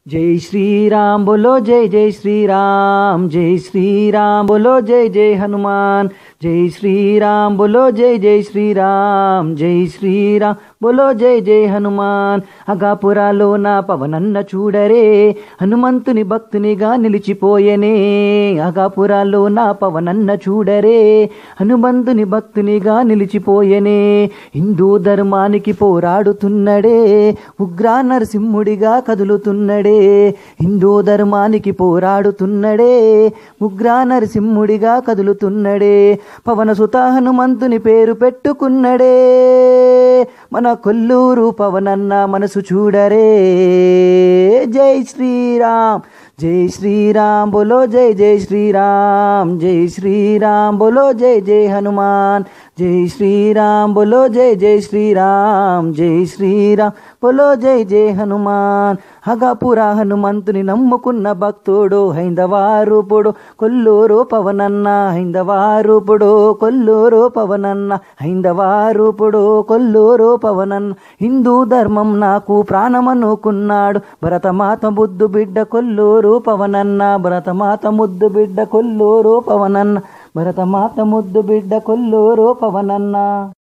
జై శ్రీరామ్ బోలో జై జై శ్రీరామ్ జై శ్రీరామ్ బోలో జై జై హనుమాన్ జై శ్రీరామ్ బోలో జై జై శ్రీరామ్ జై శ్రీరామ్ బోలో జై జై హనుమాన్ అగాపురాలో నా పవనన్న చూడరే హనుమంతుని భక్తునిగా నిలిచిపోయనే అగాపురాలో నా పవనన్న చూడరే హనుమంతుని భక్తునిగా నిలిచిపోయనే హిందూ ధర్మానికి పోరాడుతున్నడే ఉగ్రా నరసింహుడిగా కదులుతున్నడే హిందూ ధర్మానికి పోరాడుతున్నడే ఉగ్రా నరసింహుడిగా కదులుతున్నడే పవనసుత హనుమంతుని పేరు పెట్టుకున్నడే మన కొల్లూరు పవనన్న మనసు చూడరే జై శ్రీరామ్ జై శ్రీరామ్ బోలో జై జై శ్రీరామ్ జై శ్రీరామ్ బోలో జై జై హనుమాన్ జై శ్రీరామ్ బోలో జై జై శ్రీరామ్ జై శ్రీరామ్ బోలో జై జై హనుమాన్ హగాపుర హనుమంతుని నమ్ముకున్న భక్తుడు హైందవారూపుడు కొల్లూరు పవనన్న హైందవారూపుడు కొల్లూరు పవనన్న హైందవారూపుడు కొల్లూరు పవనన్న హిందూ ధర్మం నాకు ప్రాణమనుకున్నాడు భరతమాత బుద్ధు బిడ్డ కొల్లూరు పవనన్న భరతమాత ముద్దు బిడ్డ కొల్లూరు పవనన్న భరతమాత ముద్దు బిడ్డ కొల్లూరు పవనన్న